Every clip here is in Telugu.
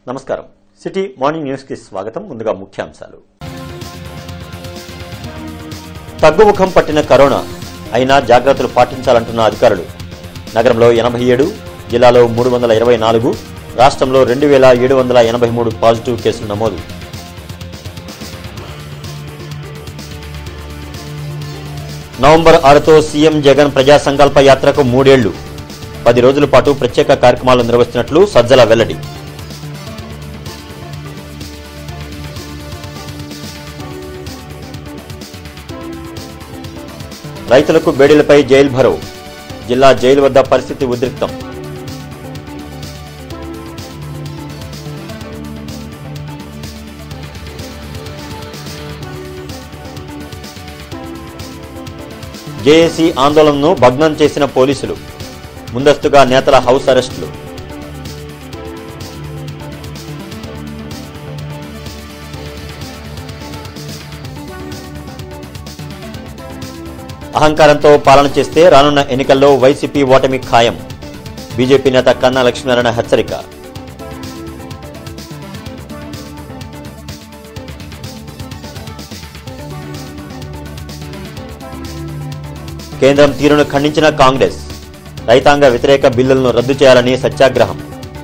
నమస్కారం సిటీ మార్నింగ్ న్యూస్ కి స్వాగతం ముందుగా ముఖ్యాంశాలు తగ్గుముఖం పట్టిన కరోనా అయినా జాగ్రత్తలు పాటించాలంటున్న అధికారులు నగరంలో ఎనభై ఏడు జిల్లాలో మూడు వందల ఇరవై నాలుగు రాష్ట్రంలో రెండు వేల ఏడు వందల ఎనభై మూడు పాజిటివ్ కేసులు నమోదు నవంబర్ ఆరుతో సీఎం జగన్ ప్రజా సంకల్ప యాత్రకు మూడేళ్లు పది రోజుల పాటు ప్రత్యేక కార్యక్రమాలు నిర్వహిస్తున్నట్లు సజ్జల వెల్లడి రైతులకు బేడీలపై జైలు భరో జిల్లా జైలు వద్ద పరిస్థితి ఉద్రిక్తం జేఏసీ ఆందోళనను భగ్నం చేసిన పోలీసులు ముందస్తుగా నేతల హౌస్ అరెస్టులు అహంకారంతో పాలన చేస్తే రానున్న ఎన్నికల్లో వైసీపీ ఓటమి ఖాయం బీజేపీ నేత కన్నా లక్ష్మీనారాయణ హెచ్చరిక కేంద్రం తీరును ఖండించిన కాంగ్రెస్ రైతాంగ వ్యతిరేక బిల్లులను రద్దు చేయాలని సత్యాగ్రహం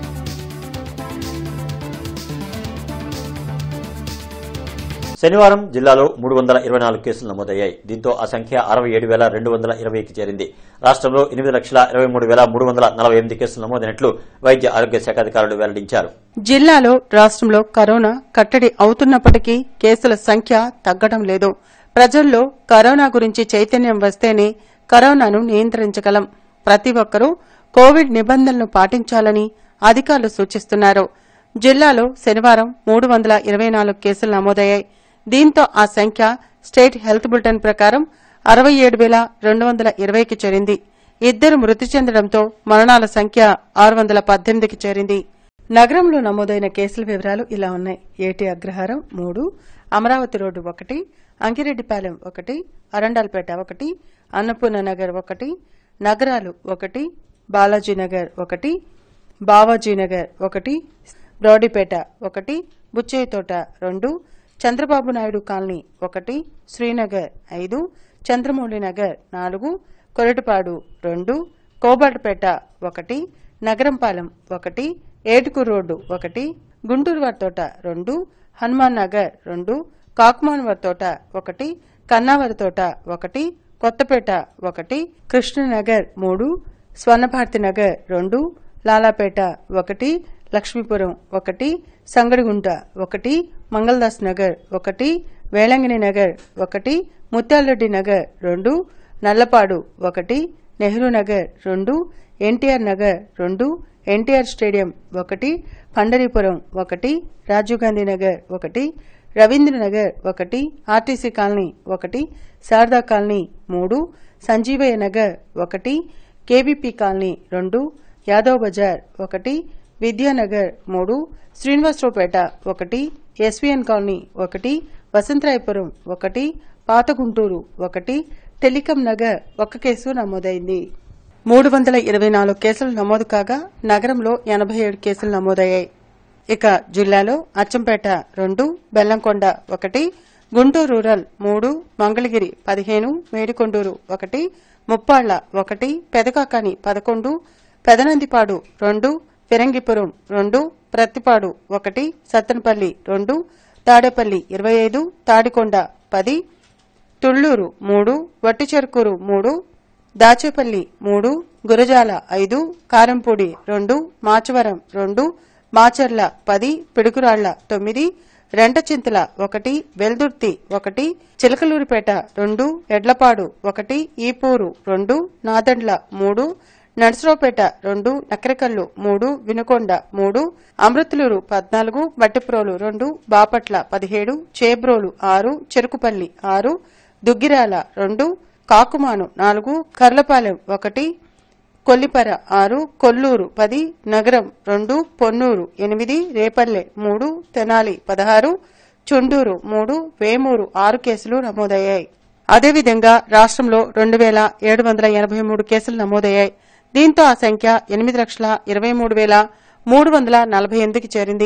శనివారం జిల్లాలో మూడు వందల ఇరవై నాలుగు కేసులు నమోదయ్యాయి దీంతో ఆ సంఖ్య అరవై ఏడు వేల రెండు వందల ఇరవైకి చేరింది రాష్ట్రంలో ఎనిమిది లక్షల ఇరవై మూడు వేల మూడు వందల నలభై ఎనిమిది కేసులు నమోదైనట్లు వైద్య ఆరోగ్య శాఖ అధికారులు వెల్లడించారు జిల్లాలో రాష్ట్రంలో కరోనా కట్టడి అవుతున్నప్పటికీ కేసుల సంఖ్య తగ్గడం లేదు ప్రజల్లో కరోనా గురించి చైతన్యం వస్తేనే కరోనాను నియంత్రించగలం ప్రతి ఒక్కరూ కోవిడ్ నిబంధనలు పాటించాలని అధికారులు సూచిస్తున్నారు జిల్లాలో శనివారం మూడు వందల ఇరవై నాలుగు కేసులు నమోదయ్యాయి దీంతో ఆ సంఖ్య స్టేట్ హెల్త్ బులెటిన్ ప్రకారం అరవై ఏడు వేల రెండు వందల ఇరవైకి చేరింది ఇద్దరు మృతి చెందడంతో మరణాల సంఖ్య ఆరు వందల పద్దెనిమిదికి చేరింది నగరంలో నమోదైన కేసుల వివరాలు ఇలా ఉన్నాయి ఏటి అగ్రహారం మూడు అమరావతి రోడ్డు ఒకటి అంకిరెడ్డిపాలెం ఒకటి అరండాల్పేట ఒకటి అన్నపూర్ణ నగర్ ఒకటి నగరాలు ఒకటి బాలాజీనగర్ ఒకటి బావాజీనగర్ ఒకటి బ్రౌడీపేట ఒకటి బుచ్చయ్యతోట రెండు చంద్రబాబు నాయుడు కాలనీ ఒకటి శ్రీనగర్ ఐదు చంద్రమౌళి నగర్ నాలుగు కొరటిపాడు రెండు కోబాటుపేట ఒకటి నగరంపాలెం ఒకటి ఏటుకూరు రోడ్డు ఒకటి గుంటూరు వారి తోట రెండు హనుమాన్ నగర్ రెండు కాకుమాన్ వారి తోట ఒకటి కన్నావారి తోట ఒకటి కొత్తపేట ఒకటి కృష్ణనగర్ మూడు స్వర్ణభారతి నగర్ రెండు లాలాపేట ఒకటి లక్ష్మీపురం ఒకటి సంగడిగుంట ఒకటి మంగళదాస్ నగర్ ఒకటి వేలంగిని నగర్ ఒకటి ముత్యాలరెడ్డి నగర్ రెండు నల్లపాడు ఒకటి నెహ్రూ నగర్ రెండు ఎన్టీఆర్ నగర్ రెండు ఎన్టీఆర్ స్టేడియం ఒకటి పండరీపురం ఒకటి రాజీవ్ గాంధీ నగర్ ఒకటి రవీంద్ర నగర్ ఒకటి ఆర్టీసీ కాలనీ ఒకటి శారదా కాలనీ మూడు సంజీవయ్య నగర్ ఒకటి కేబీపీ కాలనీ రెండు యాదవ్ బజార్ ఒకటి విద్యానగర్ మూడు శ్రీనివాసరావుపేట ఒకటి ఎస్వీఎన్ కాలనీ ఒకటి వసంతరాయపురం ఒకటి పాత గుంటూరు ఒకటి టెలికాం నగర్ ఒక కేసు నమోదైంది మూడు వందల ఇరవై నాలుగు కేసులు నమోదు కాగా నగరంలో ఎనభై ఏడు కేసులు నమోదయ్యాయి ఇక జిల్లాలో అచ్చంపేట రెండు బెల్లంకొండ ఒకటి గుంటూరు రూరల్ మూడు మంగళగిరి పదిహేను మేడికొండూరు ఒకటి ముప్పాళ్ల ఒకటి పెదకాకాని పదకొండు పెదనందిపాడు రెండు ఫిరంగిపురం రెండు ప్రత్తిపాడు ఒకటి సత్తెనపల్లి రెండు తాడేపల్లి ఇరవై ఐదు తాడికొండ పది తుళ్లూరు మూడు వట్టిచెరుకూరు మూడు దాచేపల్లి మూడు గురజాల ఐదు కారంపూడి రెండు మాచవరం రెండు మాచర్ల పది పిడుగురాళ్ల తొమ్మిది రెంటచింతల ఒకటి వెల్దుర్తి ఒకటి చిలకలూరిపేట రెండు ఎడ్లపాడు ఒకటి ఈపూరు రెండు నాదండ్ల మూడు నర్సరావుపేట రెండు నకరకల్లు మూడు వినుకొండ మూడు అమృతులూరు పద్నాలుగు మట్టిప్రోలు రెండు బాపట్ల పదిహేడు చేబ్రోలు ఆరు చెరుకుపల్లి ఆరు దుగ్గిరాల రెండు కాకుమాను నాలుగు కర్లపాలెం ఒకటి కొల్లిపర ఆరు కొల్లూరు పది నగరం రెండు పొన్నూరు ఎనిమిది రేపల్లె మూడు తెనాలి పదహారు చుండూరు మూడు వేమూరు ఆరు కేసులు నమోదయ్యాయి అదేవిధంగా రాష్ట్రంలో రెండు వేల ఏడు వందల ఎనభై మూడు కేసులు నమోదయ్యాయి దీంతో ఆ సంఖ్య ఎనిమిది లక్షల ఇరవై మూడు వేల మూడు వందల నలభై ఎనిమిదికి చేరింది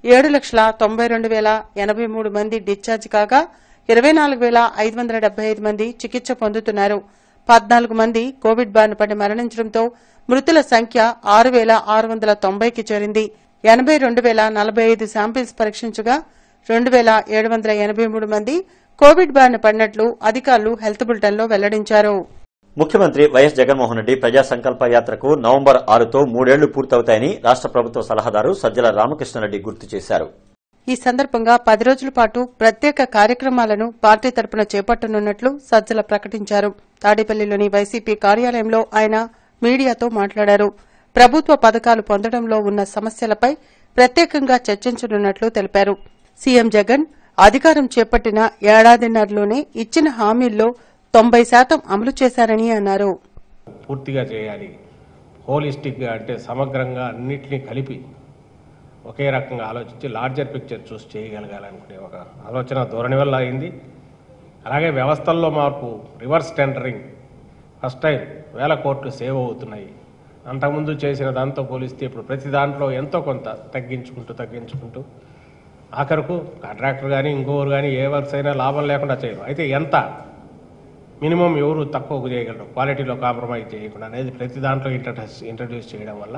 ఏడు లక్షల తొంభై రెండు వేల ఎనభై మూడు మంది డిశ్చార్జ్ కాగా ఇరవై నాలుగు వేల ఐదు వందల డెబ్బై ఐదు మంది చికిత్స పొందుతున్నారు పద్నాలుగు మంది కోవిడ్ బారిన పడి మరణించడంతో మృతుల సంఖ్య ఆరు వేల ఆరు వందల తొంభైకి చేరింది ఎనభై రెండు వేల నలభై ఐదు శాంపిల్స్ పరీక్షించగా రెండు వేల ఏడు వందల ఎనభై మూడు మంది కోవిడ్ బారిన పడినట్లు అధికారులు హెల్త్ బులెటిన్లో వెల్లడించారు ముఖ్యమంత్రి వైఎస్ జగన్మోహన్ రెడ్డి ప్రజా సంకల్ప యాత్రకు నవంబర్ ఆరుతో మూడేళ్లు పూర్తవుతాయని రాష్ట ప్రభుత్వ సలహాదారు సజ్జల రామకృష్ణారెడ్డి గుర్తు చేశారు ఈ సందర్భంగా పది రోజుల పాటు ప్రత్యేక కార్యక్రమాలను పార్టీ తరపున చేపట్టనున్నట్లు సజ్జల ప్రకటించారు తాడేపల్లిలోని వైసీపీ కార్యాలయంలో ఆయన మీడియాతో మాట్లాడారు ప్రభుత్వ పథకాలు పొందడంలో ఉన్న సమస్యలపై ప్రత్యేకంగా చర్చించనున్నట్లు తెలిపారు సీఎం జగన్ అధికారం చేపట్టిన ఏడాదిన్నరలోనే ఇచ్చిన హామీల్లో తొంభై శాతం అమలు చేశారని అన్నారు పూర్తిగా చేయాలి హోలిస్టిక్గా అంటే సమగ్రంగా అన్నిటినీ కలిపి ఒకే రకంగా ఆలోచించి లార్జర్ పిక్చర్ చూసి చేయగలగాలనుకునే ఒక ఆలోచన ధోరణి వల్ల అయింది అలాగే వ్యవస్థల్లో మార్పు రివర్స్ టెండరింగ్ ఫస్ట్ టైం వేల కోట్లు సేవ్ అవుతున్నాయి అంతకుముందు చేసిన దాంతో పోలిస్తే ఇప్పుడు ప్రతి దాంట్లో ఎంతో కొంత తగ్గించుకుంటూ తగ్గించుకుంటూ ఆఖరకు కాంట్రాక్టర్ కానీ ఇంకోరు కానీ ఏ వర్క్స్ అయినా లాభం లేకుండా చేయరు అయితే ఎంత మినిమం ఎవరు తక్కువకు చేయగలరు క్వాలిటీలో కాంప్రమైజ్ చేయకుండా అనేది ప్రతి దాంట్లో ఇంట్రడ్యూస్ ఇంట్రడ్యూస్ చేయడం వల్ల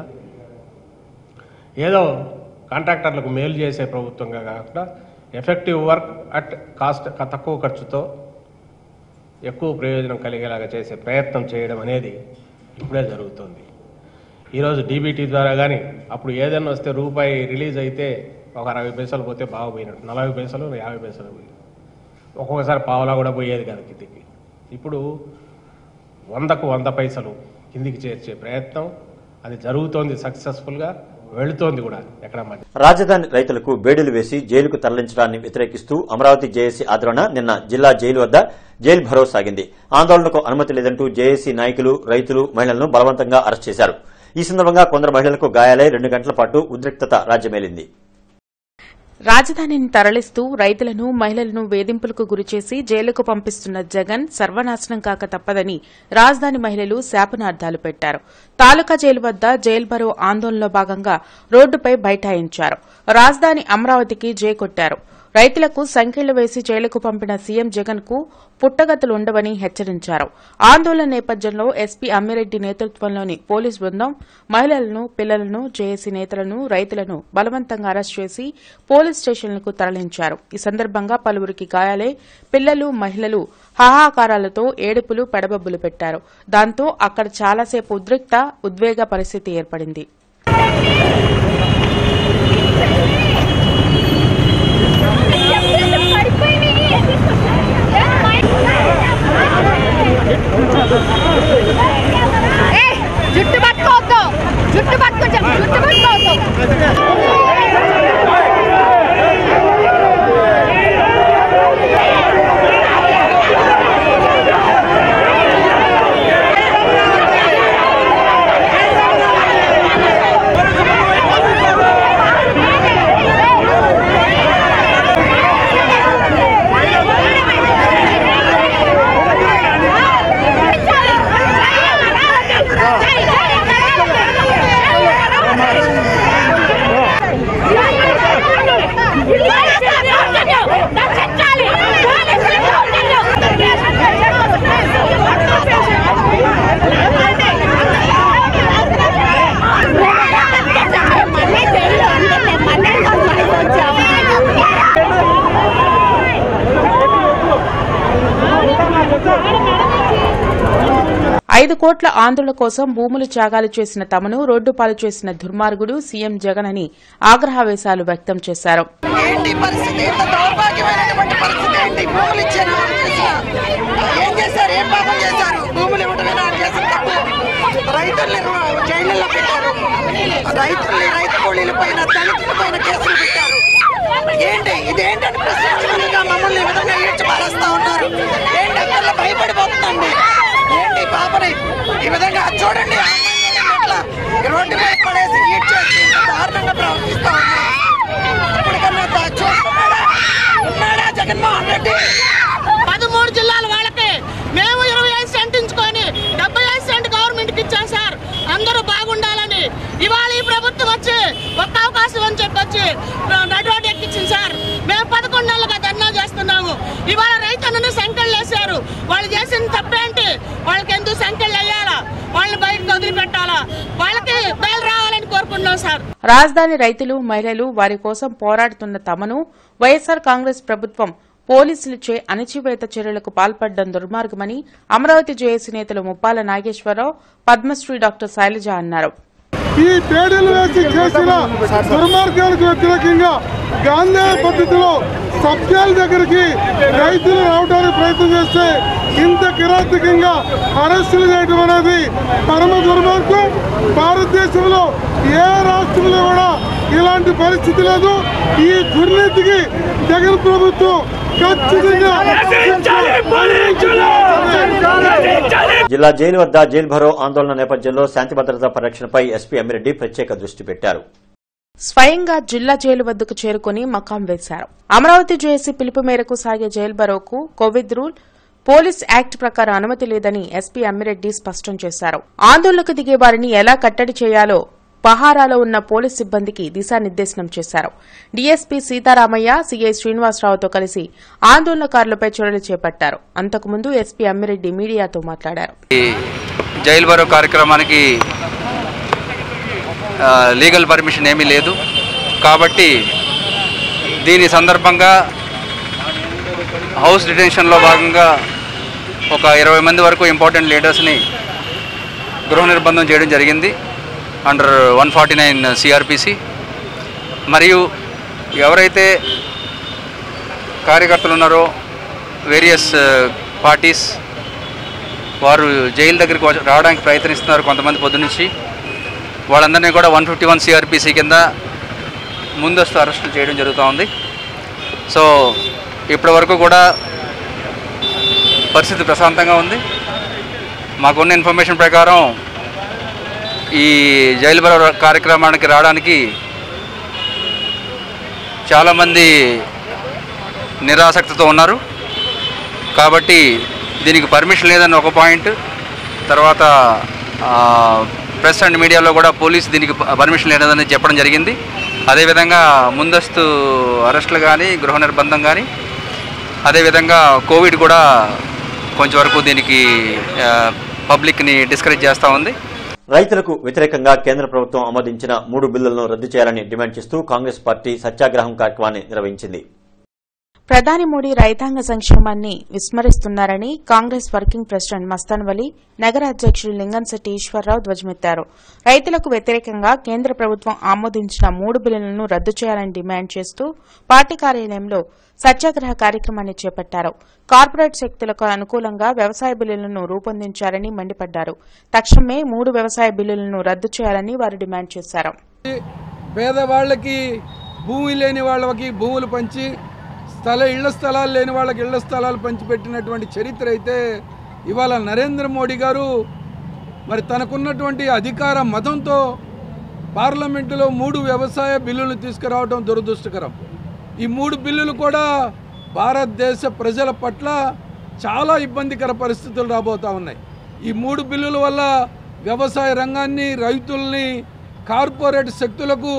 ఏదో కాంట్రాక్టర్లకు మేలు చేసే ప్రభుత్వంగా కాకుండా ఎఫెక్టివ్ వర్క్ అట్ కాస్ట్ తక్కువ ఖర్చుతో ఎక్కువ ప్రయోజనం కలిగేలాగా చేసే ప్రయత్నం చేయడం అనేది ఇప్పుడే జరుగుతుంది ఈరోజు డీబీటీ ద్వారా కానీ అప్పుడు ఏదైనా వస్తే రూపాయి రిలీజ్ అయితే ఒక అరవై పైసలు పోతే బాగుపోయినట్టు నలభై పైసలు యాభై పైసలు పోయి ఒక్కొక్కసారి పావులా కూడా పోయేది కదా కిందికి ఇప్పుడు వందకు వంద పైసలు కిందికి చేర్చే ప్రయత్నం అది జరుగుతోంది సక్సెస్ఫుల్గా వెళుతోంది కూడా ఎక్కడ మధ్య రాజధాని రైతులకు బేడీలు వేసి జైలుకు తరలించడాన్ని వ్యతిరేకిస్తూ అమరావతి జేఏసీ ఆధ్వర్యన నిన్న జిల్లా జైలు వద్ద జైలు భరో సాగింది ఆందోళనకు అనుమతి లేదంటూ జేఏసీ నాయకులు రైతులు మహిళలను బలవంతంగా అరెస్ట్ చేశారు ఈ సందర్భంగా కొందరు మహిళలకు గాయాలై రెండు గంటల పాటు ఉద్రిక్తత రాజ్యమేలింది రాజధానిని తరలిస్తూ రైతులను మహిళలను వేధింపులకు గురిచేసి జైలుకు పంపిస్తున్న జగన్ సర్వనాశనం కాక తప్పదని రాజధాని మహిళలు శాపనార్థాలు పెట్టారు తాలూకా జైలు వద్ద జైల్ బరో ఆందోళనలో భాగంగా రోడ్డుపై బైఠాయించారు రాజధాని అమరావతికి జై కొట్టారు రైతులకు సంఖ్యలు వేసి జైలుకు పంపిన సీఎం జగన్ కు పుట్టగతులు ఉండవని హెచ్చరించారు ఆందోళన నేపథ్యంలో ఎస్పీ అమ్మిరెడ్డి నేతృత్వంలోని పోలీస్ బృందం మహిళలను పిల్లలను జేఏసీ నేతలను రైతులను బలవంతంగా అరెస్ట్ చేసి పోలీస్ స్టేషన్లకు తరలించారు ఈ సందర్భంగా పలువురికి గాయాలై పిల్లలు మహిళలు హాహాకారాలతో ఏడుపులు పెడబబ్బులు పెట్టారు దాంతో అక్కడ చాలాసేపు ఉద్రిక్త ఉద్వేగ పరిస్థితి ఏర్పడింది ఏయ్, జుట్టు పట్టుకోవద్దు జుట్టు పట్టుకో జుట్టు పట్టుకోవద్దు ఐదు కోట్ల ఆంధ్రుల కోసం భూములు త్యాగాలు చేసిన తమను రోడ్డు పాలు చేసిన దుర్మార్గుడు సీఎం జగన్ అని ఆగ్రహావేశాలు వ్యక్తం చేశారు ఏంటి పరిస్థితి ఇంత దౌర్భాగ్యమైనటువంటి పరిస్థితి ఏంటి భూములు ఇచ్చారు ఎవరు చేసిన ఏం చేశారు ఏం పాపం చేశారు భూములు ఇవ్వడమే నాకు చేసిన తప్పు రైతుల్ని రు- జైళ్ళలో పెట్టారు రైతుల్ని రైతు కూలీల పైన దళితుల పైన కేసులు పెట్టారు ఏంటి ఇదేంటని ప్రశ్నించినట్టుగా మమ్మల్ని ఈ విధంగా ఈడ్చి పారేస్తా ఉన్నారు ఏంటి అక్కడ భయపడిపోతుందండి ఏంటి ఈ పాపని ఈ విధంగా అది చూడండి ఆ అమ్మాయిని ఎట్లా ఈ రోడ్డు మీద పడేసి ఈడ్చేసి ఇంత దారుణంగా ప్రవర్తిస్తా ఉన్నారు ఇప్పటికన్నా తా- చూస్తున్నాడా ఉన్నాడా జగన్మోహన్ రెడ్డి పదమూడు జిల్లాల వాళ్ళకి మేము ఇరవై ఐదు సెంట్ ఉంచుకొని డెబ్బై ఐదు సెంట్ గవర్నమెంట్కి ఇచ్చాం సార్ అందరూ బాగుండాలని ఇవాళ ఈ ప్రభుత్వం ప్రభుత్వం వచ్చి ఒక్క అవకాశం అని చెప్పొచ్చి నటువంటి ఎక్కించింది సార్ మేము పదకొండు నెలలుగా ధర్నా చేస్తున్నాము ఇవాళ రైతులను సంఖ్యలు వేశారు వాళ్ళు చేసిన తప్పేంటి వాళ్ళకి ఎందుకు సంఖ్యలు వేయాలా వాళ్ళని బయటకు వదిలిపెట్టాలా వాళ్ళకి బయలు రావాలని కోరుకుంటున్నాం సార్ రాజధాని రైతులు మహిళలు వారి కోసం పోరాడుతున్న తమను వైఎస్సార్ కాంగ్రెస్ ప్రభుత్వం పోలీసులచే అణచివేత చర్యలకు పాల్పడడం దుర్మార్గమని అమరావతి జేఏసీ నేతలు ముప్పాల నాగేశ్వరరావు పద్మశ్రీ డాక్టర్ శైలజ అన్నారు ఈ పేడీలు వేసి చేసిన దుర్మార్గాలకు వ్యతిరేకంగా గాంధీ పద్ధతిలో సబ్జాల దగ్గరికి రైతులు రావడానికి ప్రయత్నం చేస్తే ఇంత కిరాతకంగా అరెస్టులు చేయడం అనేది పరమ దుర్మార్గం భారతదేశంలో ఏ రాష్ట్రంలో కూడా ఇలాంటి పరిస్థితి లేదు ఈ దుర్నీతికి జగన్ ప్రభుత్వం ఖచ్చితంగా జిల్లా జైలు వద్ద జైలు భరో ఆందోళన నేపథ్యంలో శాంతి భద్రతా పరిరక్షణపై ఎస్పీ అమ్మిరెడ్డి ప్రత్యేక దృష్టి పెట్టారు స్వయంగా జిల్లా జైలు వద్దకు చేరుకుని మకాం వేశారు అమరావతి జేఏసీ పిలుపు మేరకు సాగే జైలు బరోకు కోవిడ్ రూల్ పోలీస్ యాక్ట్ ప్రకారం అనుమతి లేదని ఎస్పీ అమ్మిరెడ్డి స్పష్టం చేశారు ఆందోళనకు దిగే వారిని ఎలా కట్టడి చేయాలో పహారాలో ఉన్న పోలీస్ సిబ్బందికి దిశానిర్దేశనం చేశారు డీఎస్పీ సీతారామయ్య సీఐ శ్రీనివాసరావుతో కలిసి ఆందోళనకారులపై చర్యలు చేపట్టారు అంతకుముందు ఎస్పీ అమ్మిరెడ్డి మీడియాతో మాట్లాడారు ఈ జైలు బరో కార్యక్రమానికి ఆ, లీగల్ పర్మిషన్ ఏమీ లేదు కాబట్టి దీని సందర్భంగా హౌస్ డిటెన్షన్లో భాగంగా ఒక ఇరవై మంది వరకు ఇంపార్టెంట్ లీడర్స్ని గృహ నిర్బంధం చేయడం జరిగింది under one forty nine CRPC మరియు ఎవరైతే కార్యకర్తలు ఉన్నారో వేరియస్ పార్టీస్ వారు జైలు దగ్గరికి వచ్చి- రావడానికి ప్రయత్నిస్తున్నారు కొంతమంది పొద్దు నుంచి వాళ్ళందరినీ కూడా వన్ ఫిఫ్టీ వన్ సిఆర్పిసి కింద ముందస్తు అరెస్టులు చేయడం జరుగుతూ ఉంది సో ఇప్పటి వరకు కూడా పరిస్థితి ప్రశాంతంగా ఉంది మాకున్న ఇన్ఫర్మేషన్ ప్రకారం ఈ జైలు బరో కార్యక్రమానికి రావడానికి చాలామంది నిరాసక్తితో ఉన్నారు కాబట్టి దీనికి పర్మిషన్ లేదని ఒక పాయింట్ తర్వాత ప్రెస్ అండ్ మీడియాలో కూడా పోలీస్ దీనికి పర్మిషన్ లేదని చెప్పడం జరిగింది అదేవిధంగా ముందస్తు అరెస్టులు కానీ గృహ నిర్బంధం కానీ అదేవిధంగా కోవిడ్ కూడా కొంచెం వరకు దీనికి ఆ, పబ్లిక్ని డిస్కరేజ్ చేస్తూ ఉంది రైతులకు వ్యతిరేకంగా కేంద్ర ప్రభుత్వం ఆమోదించిన మూడు బిల్లులను రద్దు చేయాలని డిమాండ్ చేస్తూ కాంగ్రెస్ పార్టీ సత్యాగ్రహం కార్యక్రమాన్ని నిర్వహించింది ప్రధాని మోడీ రైతాంగ సంక్షేమాన్ని విస్మరిస్తున్నారని కాంగ్రెస్ వర్కింగ్ ప్రెసిడెంట్ మస్తాన్ వలి నగర అధ్యక్షుడు లింగన్శెట్టి ఈశ్వరరావు ధ్వజమెత్తారు రైతులకు వ్యతిరేకంగా కేంద్ర ప్రభుత్వం ఆమోదించిన మూడు బిల్లులను రద్దు చేయాలని డిమాండ్ చేస్తూ పార్టీ కార్యాలయంలో సత్యాగ్రహ కార్యక్రమాన్ని చేపట్టారు కార్పొరేట్ శక్తులకు అనుకూలంగా వ్యవసాయ బిల్లులను రూపొందించారని మండిపడ్డారు తక్షణమే మూడు వ్యవసాయ బిల్లులను రద్దు చేయాలని వారు డిమాండ్ చేశారు పేదవాళ్ళకి భూమి లేని వాళ్ళకి భూములు పంచి స్థల ఇళ్ల స్థలాలు లేని వాళ్ళకి ఇళ్ల స్థలాలు పంచిపెట్టినటువంటి చరిత్ర అయితే ఇవాళ నరేంద్ర మోడీ గారు మరి తనకున్నటువంటి అధికార మతంతో పార్లమెంటులో మూడు వ్యవసాయ బిల్లులు తీసుకురావడం దురదృష్టకరం ఈ మూడు బిల్లులు కూడా భారతదేశ ప్రజల పట్ల చాలా ఇబ్బందికర పరిస్థితులు రాబోతా ఉన్నాయి ఈ మూడు బిల్లుల వల్ల వ్యవసాయ రంగాన్ని రైతుల్ని కార్పొరేట్ శక్తులకు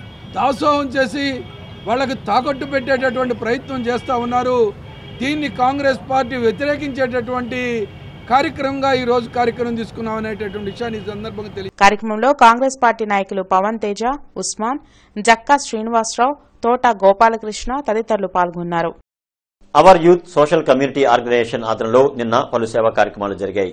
దాసోహం చేసి వాళ్ళకి తాకట్టు పెట్టేటటువంటి ప్రయత్నం చేస్తూ ఉన్నారు దీన్ని కాంగ్రెస్ పార్టీ వ్యతిరేకించేటటువంటి కార్యక్రమంగా ఈ రోజు కార్యక్రమం తీసుకున్నాం అనేటటువంటి విషయాన్ని ఈ సందర్భంగా తెలియ కార్యక్రమంలో కాంగ్రెస్ పార్టీ నాయకులు పవన్ తేజ ఉస్మాన్ జక్కా శ్రీనివాసరావు తోట గోపాలకృష్ణ తదితరులు పాల్గొన్నారు our youth social community organization ఆధ్వర్యంలో నిన్న పలు సేవా కార్యక్రమాలు జరిగాయి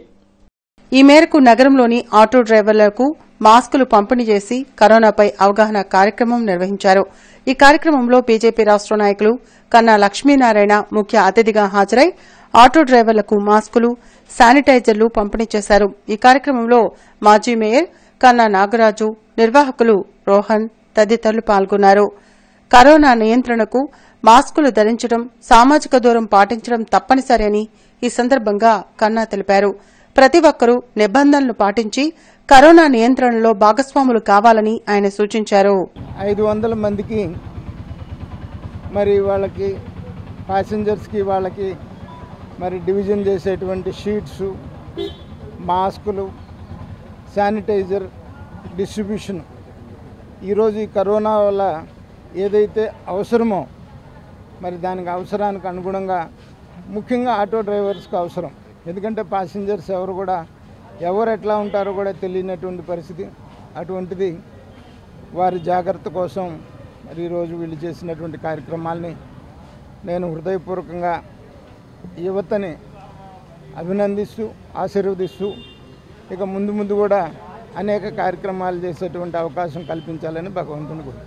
ఈ మేరకు నగరంలోని ఆటో డ్రైవర్లకు మాస్కులు పంపిణీ చేసి కరోనాపై అవగాహన కార్యక్రమం నిర్వహించారు ఈ కార్యక్రమంలో బీజేపీ రాష్ట నాయకులు కన్నా లక్ష్మీనారాయణ ముఖ్య అతిథిగా హాజరై ఆటో డ్రైవర్లకు మాస్కులు శానిటైజర్లు పంపిణీ చేశారు ఈ కార్యక్రమంలో మాజీ మేయర్ కన్నా నాగరాజు నిర్వాహకులు రోహన్ తదితరులు పాల్గొన్నారు కరోనా నియంత్రణకు మాస్కులు ధరించడం సామాజిక దూరం పాటించడం తప్పనిసరి అని ఈ సందర్భంగా కన్నా తెలిపారు ప్రతి ఒక్కరూ నిబంధనలు పాటించి కరోనా నియంత్రణలో భాగస్వాములు కావాలని ఆయన సూచించారు ఐదు వందల మందికి మరి వాళ్ళకి ప్యాసింజర్స్కి వాళ్ళకి మరి డివిజన్ చేసేటువంటి షీట్స్ మాస్కులు శానిటైజర్ డిస్ట్రిబ్యూషన్ ఈరోజు ఈ కరోనా వల్ల ఏదైతే అవసరమో మరి దానికి అవసరానికి అనుగుణంగా ముఖ్యంగా ఆటో డ్రైవర్స్కి అవసరం ఎందుకంటే ప్యాసింజర్స్ ఎవరు కూడా ఎవరు ఎట్లా ఉంటారో కూడా తెలియనటువంటి పరిస్థితి అటువంటిది వారి జాగ్రత్త కోసం మరి ఈరోజు వీళ్ళు చేసినటువంటి కార్యక్రమాల్ని నేను హృదయపూర్వకంగా యువతని అభినందిస్తూ ఆశీర్వదిస్తూ ఇక ముందు ముందు కూడా అనేక కార్యక్రమాలు చేసేటువంటి అవకాశం కల్పించాలని భగవంతుని కోరు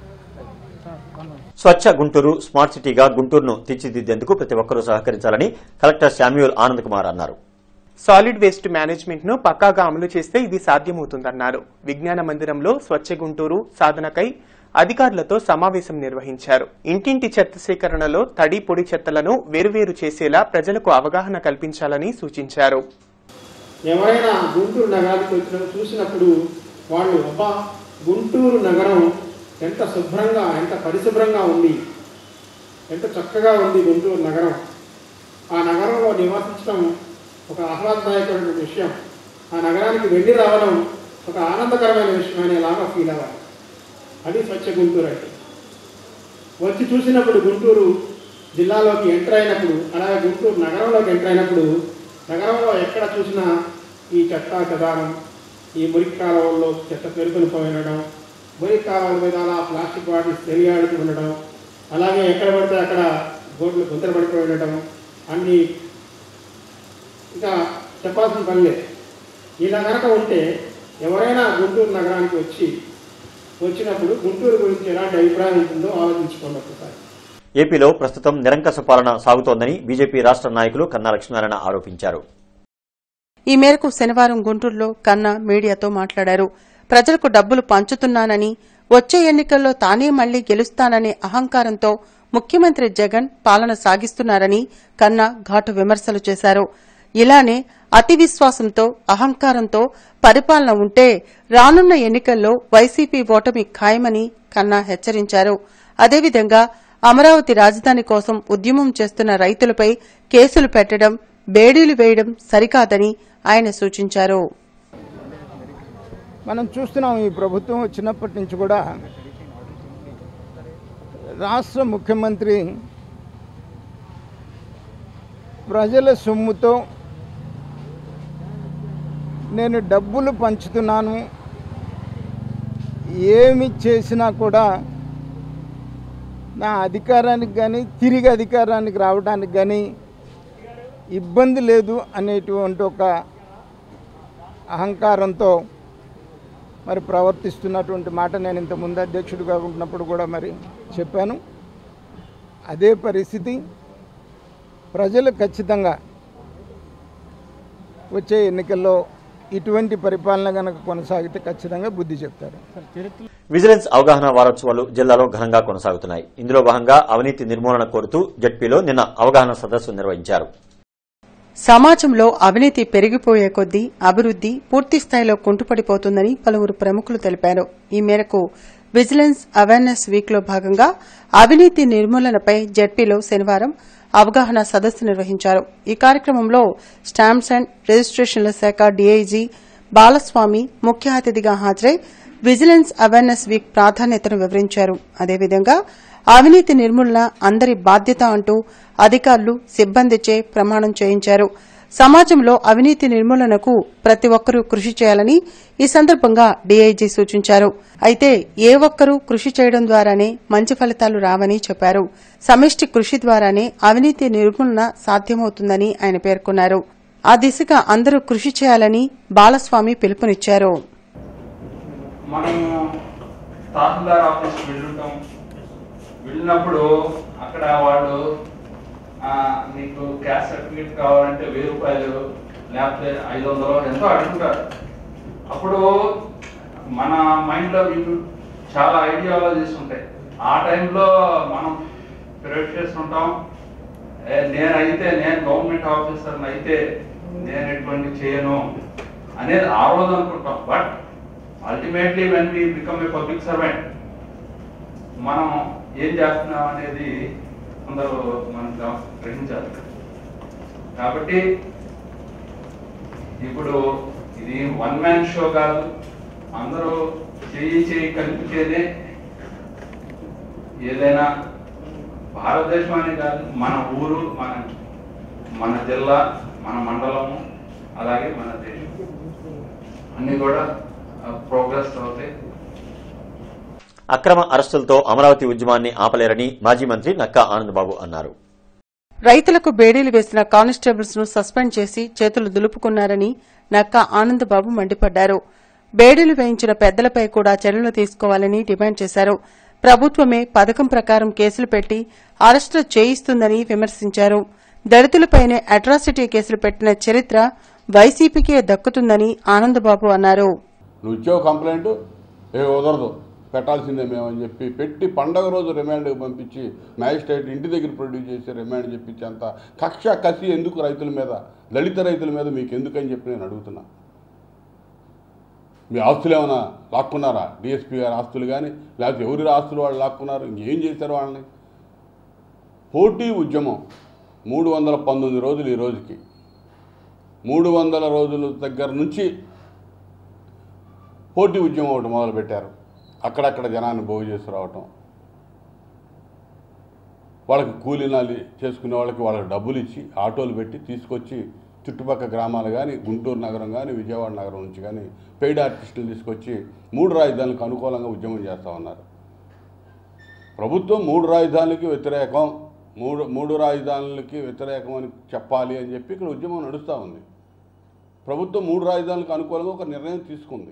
స్వచ్ఛ గుంటూరు స్మార్ట్ సిటీగా గుంటూరును తీర్చిదిద్దేందుకు ప్రతి ఒక్కరూ సహకరించాలని కలెక్టర్ శామ్యూల్ ఆనంద్ కుమార్ అన్నారు సాలిడ్ వేస్ట్ మేనేజ్మెంట్ ను పక్కాగా అమలు చేస్తే ఇది సాధ్యమవుతుందన్నారు విజ్ఞాన మందిరంలో స్వచ్ఛ గుంటూరు సాధనకై అధికారులతో సమావేశం నిర్వహించారు ఇంటింటి చెత్త సేకరణలో తడి పొడి చెత్తలను వేరువేరు చేసేలా ప్రజలకు అవగాహన కల్పించాలని సూచించారు ఎవరైనా గుంటూరు నగరానికి వచ్చిన చూసినప్పుడు వాళ్ళు అబ్బా గుంటూరు నగరం ఎంత శుభ్రంగా ఎంత పరిశుభ్రంగా ఉంది ఎంత చక్కగా ఉంది గుంటూరు నగరం ఆ నగరంలో నివసించడం ఒక ఆహ్లాదదాయకమైన విషయం ఆ నగరానికి వెళ్ళి రావడం ఒక ఆనందకరమైన విషయం అనేలాగా ఫీల్ అవ్వాలి అది స్వచ్ఛ గుంటూరు అంటే వచ్చి చూసినప్పుడు గుంటూరు జిల్లాలోకి ఎంటర్ అయినప్పుడు అలాగే గుంటూరు నగరంలోకి ఎంటర్ అయినప్పుడు నగరంలో ఎక్కడ చూసినా ఈ చెత్త చెదారం ఈ మురికి కాలువల్లో చెత్త పెరుగుని పోయినడం మురికి కాలువల మీద అలా ప్లాస్టిక్ బాటిల్స్ తెలియాడుతూ ఉండడం అలాగే ఎక్కడ పడితే అక్కడ బోర్డులు గుంతలు పడిపోయి ఉండడం అన్ని ఇంకా చెప్పాల్సిన పని లేదు ఇలా కనుక ఉంటే ఎవరైనా గుంటూరు నగరానికి వచ్చి వచ్చినప్పుడు గుంటూరు గురించి ఎలాంటి అభిప్రాయం ఉంటుందో ఆలోచించుకోండి ఒకసారి ఏపీలో ప్రస్తుతం నిరంకస పాలన సాగుతోందని బీజేపీ రాష్ట్ర నాయకులు కన్నా లక్ష్మీనారాయణ ఆరోపించారు ఈ మేరకు శనివారం గుంటూరులో కన్నా మీడియాతో మాట్లాడారు ప్రజలకు డబ్బులు పంచుతున్నానని వచ్చే ఎన్నికల్లో తానే మళ్లీ గెలుస్తాననే అహంకారంతో ముఖ్యమంత్రి జగన్ పాలన సాగిస్తున్నారని కన్నా ఘాటు విమర్శలు చేశారు ఇలానే అతి విశ్వాసంతో అహంకారంతో పరిపాలన ఉంటే రానున్న ఎన్నికల్లో వైసీపీ ఓటమి ఖాయమని కన్నా హెచ్చరించారు అదేవిధంగా అమరావతి రాజధాని కోసం ఉద్యమం చేస్తున్న రైతులపై కేసులు పెట్టడం బేడీలు వేయడం సరికాదని ఆయన సూచించారు మనం చూస్తున్నాం ఈ ప్రభుత్వం వచ్చినప్పటి నుంచి కూడా రాష్ట్ర ముఖ్యమంత్రి ప్రజల సొమ్ముతో నేను డబ్బులు పంచుతున్నాను ఏమి చేసినా కూడా నా అధికారానికి కానీ తిరిగి అధికారానికి రావడానికి కానీ ఇబ్బంది లేదు అనేటువంటి ఒక అహంకారంతో మరి ప్రవర్తిస్తున్నటువంటి మాట నేను ఇంతకుముందు అధ్యక్షుడిగా ఉన్నప్పుడు కూడా మరి చెప్పాను అదే పరిస్థితి ప్రజలు ఖచ్చితంగా వచ్చే ఎన్నికల్లో ఇటువంటి పరిపాలన కనుక కొనసాగితే ఖచ్చితంగా బుద్ధి చెప్తారు విజిలెన్స్ అవగాహన వారోత్సవాలు జిల్లాలో ఘనంగా కొనసాగుతున్నాయి ఇందులో భాగంగా అవినీతి నిర్మూలన కోరుతూ జడ్పీలో నిన్న అవగాహన సదస్సు నిర్వహించారు సమాజంలో అవినీతి పెరిగిపోయే కొద్దీ అభివృద్ది పూర్తి స్థాయిలో కుంటుపడిపోతుందని పలువురు ప్రముఖులు తెలిపారు ఈ మేరకు విజిలెన్స్ అవేర్నెస్ వీక్ లో భాగంగా అవినీతి నిర్మూలనపై జడ్పీలో శనివారం అవగాహన సదస్సు నిర్వహించారు ఈ కార్యక్రమంలో స్టాంప్స్ అండ్ రిజిస్ట్రేషన్ల శాఖ డీఐజీ బాలస్వామి ముఖ్య అతిథిగా హాజరై విజిలెన్స్ అవేర్నెస్ వీక్ ప్రాధాన్యతను వివరించారు అదేవిధంగా అవినీతి నిర్మూలన అందరి బాధ్యత అంటూ అధికారులు సిబ్బందిచే ప్రమాణం చేయించారు సమాజంలో అవినీతి నిర్మూలనకు ప్రతి ఒక్కరూ కృషి చేయాలని ఈ సందర్భంగా డీఐజీ సూచించారు అయితే ఏ ఒక్కరూ కృషి చేయడం ద్వారానే మంచి ఫలితాలు రావని చెప్పారు సమిష్టి కృషి ద్వారానే అవినీతి నిర్మూలన సాధ్యమవుతుందని ఆయన పేర్కొన్నారు ఆ దిశగా అందరూ కృషి చేయాలని బాలస్వామి పిలుపునిచ్చారు మనము తహసీల్దార్ ఆఫీస్కి వెళ్ళుంటాం వెళ్ళినప్పుడు అక్కడ వాళ్ళు ఆ, నీకు క్యాస్ట్ సర్టిఫికేట్ కావాలంటే వెయ్యి రూపాయలు లేకపోతే ఐదు వందలు ఎంతో అడుగుతారు అప్పుడు మన మైండ్లో మీకు చాలా ఐడియాలజీస్ ఉంటాయి ఆ టైంలో మనం ప్రిపేర్ చేస్తుంటాం ఏ, నేనైతే నేను గవర్నమెంట్ ఆఫీసర్ని అయితే నేను ఎటువంటి చేయను అనేది ఆ రోజు అనుకుంటాం but ultimately when we become a public servant మనం ఏం చేస్తున్నాం అనేది అందరూ మనం గ్రహ- గ్రహించాలి కాబట్టి ఇప్పుడు ఇది వన్ మ్యాన్ షో కాదు అందరూ చేయి చేయి కలిపితేనే ఏదైనా భారతదేశం అనే కాదు మన ఊరు మన మన జిల్లా మన మండలము అలాగే మన దేశం అన్నీ కూడా ప్రోగ్రెస్ అవుతాయి అక్రమ అరెస్టులతో అమరావతి ఉద్యమాన్ని ఆపలేరని మాజీ మంత్రి నక్కా ఆనందబాబు అన్నారు రైతులకు బేడీలు వేసిన కానిస్టేబుల్స్ ను సస్పెండ్ చేసి చేతులు దులుపుకున్నారని నక్కా ఆనందబాబు మండిపడ్డారు బేడీలు వేయించిన పెద్దలపై కూడా చర్యలు తీసుకోవాలని డిమాండ్ చేశారు ప్రభుత్వమే పథకం ప్రకారం కేసులు పెట్టి అరెస్టులు చేయిస్తుందని విమర్శించారు దళితులపైనే అట్రాసిటీ కేసులు పెట్టిన చరిత్ర వైసీపీకే దక్కుతుందని ఆనందబాబు అన్నారు నువ్వు ఇచ్చావు కంప్లైంట్ ఏ కుదరదు పెట్టాల్సిందే మేమని చెప్పి పెట్టి పండగ రోజు రిమాండ్కి పంపించి మ్యాజిస్ట్రేట్ ఇంటి దగ్గర ప్రొడ్యూస్ చేసి రిమాండ్ చెప్పించి అంత కక్ష కసి ఎందుకు రైతుల మీద దళిత రైతుల మీద మీకు ఎందుకని చెప్పి నేను అడుగుతున్నా మీ ఆస్తులు ఏమైనా లాక్కున్నారా డిఎస్పీ గారి ఆస్తులు కానీ లేకపోతే ఎవరి ఆస్తులు వాళ్ళు లాక్కున్నారు ఇంకేం చేశారు వాళ్ళని పోటీ ఉద్యమం మూడు వందల పంతొమ్మిది రోజులు ఈ రోజుకి మూడు వందల రోజుల దగ్గర నుంచి పోటీ ఉద్యమం ఒకటి మొదలుపెట్టారు అక్కడక్కడ జనాన్ని బాగు చేసి రావటం వాళ్ళకి కూలీనాలు చేసుకునే వాళ్ళకి వాళ్ళకి డబ్బులు ఇచ్చి ఆటోలు పెట్టి తీసుకొచ్చి చుట్టుపక్కల గ్రామాలు కానీ గుంటూరు నగరం కానీ విజయవాడ నగరం నుంచి కానీ పెయిడ్ ఆర్టిస్టులు తీసుకొచ్చి మూడు రాజధానులకు అనుకూలంగా ఉద్యమం చేస్తూ ఉన్నారు ప్రభుత్వం మూడు రాజధానులకి వ్యతిరేకం మూడు మూడు రాజధానులకి వ్యతిరేకం అని చెప్పాలి అని చెప్పి ఇక్కడ ఉద్యమం నడుస్తూ ఉంది ప్రభుత్వం మూడు రాజధానులకు అనుకూలంగా ఒక నిర్ణయం తీసుకుంది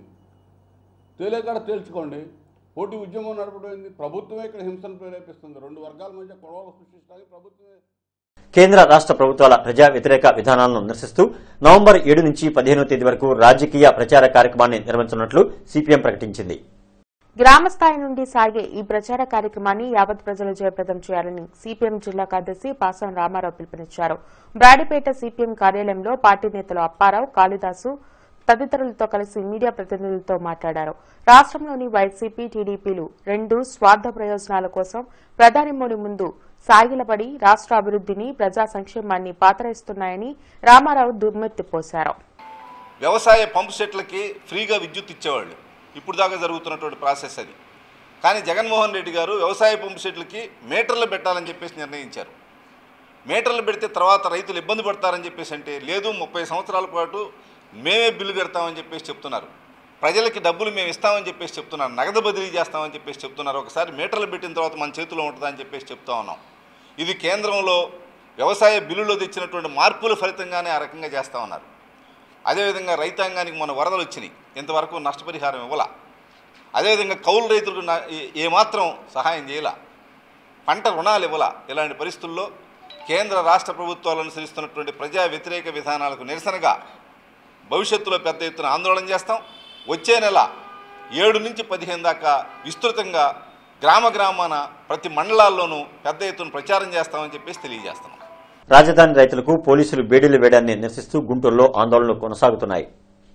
తేలేకాడ తేల్చుకోండి పోటీ ఉద్యమం నడపడం ఏంది ప్రభుత్వమే ఇక్కడ హింసను ప్రేరేపిస్తుంది రెండు వర్గాల మధ్య గొడవలు సృష్టించడానికి ప్రభుత్వమే కేంద్ర రాష్ట్ర ప్రభుత్వాల ప్రజా వ్యతిరేక విధానాలను నిరసిస్తూ నవంబర్ ఏడు నుంచి పదిహేనో తేదీ వరకు రాజకీయ ప్రచార కార్యక్రమాన్ని నిర్వహించనున్నట్లు సిపిఎం ప్రకటించింది గ్రామ స్థాయి నుండి సాగే ఈ ప్రచార కార్యక్రమాన్ని యావత్ ప్రజలు జయప్రదం చేయాలని సిపిఎం జిల్లా కార్యదర్శి పాసం రామారావు పిలుపునిచ్చారు బ్రాడిపేట సిపిఎం కార్యాలయంలో పార్టీ నేతలు అప్పారావు కాళిదాసు తదితరులతో కలిసి మీడియా ప్రతినిధులతో మాట్లాడారు రాష్ట్రంలోని వైసీపీ టీడీపీలు రెండు స్వార్థ ప్రయోజనాల కోసం ప్రధాని మోడీ ముందు సాగిలపడి రాష్ట్ర అభివృద్దిని ప్రజా సంక్షేమాన్ని పాతరేస్తున్నాయని రామారావు దుమ్మెత్తిపోశారు వ్యవసాయ పంపు సెట్లకి ఫ్రీగా విద్యుత్ ఇచ్చేవాళ్ళు ఇప్పుడు దాకా జరుగుతున్నటువంటి ప్రాసెస్ అది కానీ జగన్మోహన్ రెడ్డి గారు వ్యవసాయ పంపు సెట్లకి మీటర్లు పెట్టాలని చెప్పేసి నిర్ణయించారు మీటర్లు పెడితే తర్వాత రైతులు ఇబ్బంది పడతారని చెప్పేసి అంటే లేదు ముప్పై సంవత్సరాల పాటు మేమే బిల్లు కడతామని చెప్పేసి చెప్తున్నారు ప్రజలకి డబ్బులు మేము ఇస్తామని చెప్పేసి చెప్తున్నారు నగదు బదిలీ చేస్తామని చెప్పేసి చెప్తున్నారు ఒకసారి మీటర్లు పెట్టిన తర్వాత మన చేతిలో ఉంటుందని చెప్పేసి చెప్తా ఉన్నాం ఇది కేంద్రంలో వ్యవసాయ బిల్లులో తెచ్చినటువంటి మార్పుల ఫలితంగానే ఆ రకంగా చేస్తా ఉన్నారు అదేవిధంగా రైతాంగానికి మన వరదలు వచ్చినాయి ఇంతవరకు నష్టపరిహారం ఇవ్వాల అదేవిధంగా కౌలు రైతులకు నా- ఏ- ఏమాత్రం సహాయం చేయాల పంట రుణాలు ఇవ్వాల ఇలాంటి పరిస్థితుల్లో కేంద్ర రాష్ట్ర ప్రభుత్వాలు అనుసరిస్తున్నటువంటి ప్రజా వ్యతిరేక విధానాలకు నిరసనగా భవిష్యత్తులో పెద్ద ఎత్తున ఆందోళన చేస్తాం వచ్చే నెల ఏడు నుంచి పదిహేను దాకా విస్తృతంగా గ్రామ గ్రామాన ప్రతి మండలాల్లోనూ పెద్ద ఎత్తున ప్రచారం చేస్తామని చెప్పేసి తెలియజేస్తున్నాం రాజధాని రైతులకు పోలీసులు బేడీలు వేయడాన్ని నిరసిస్తూ గుంటూరులో ఆందోళనలు కొనసాగుతున్నాయి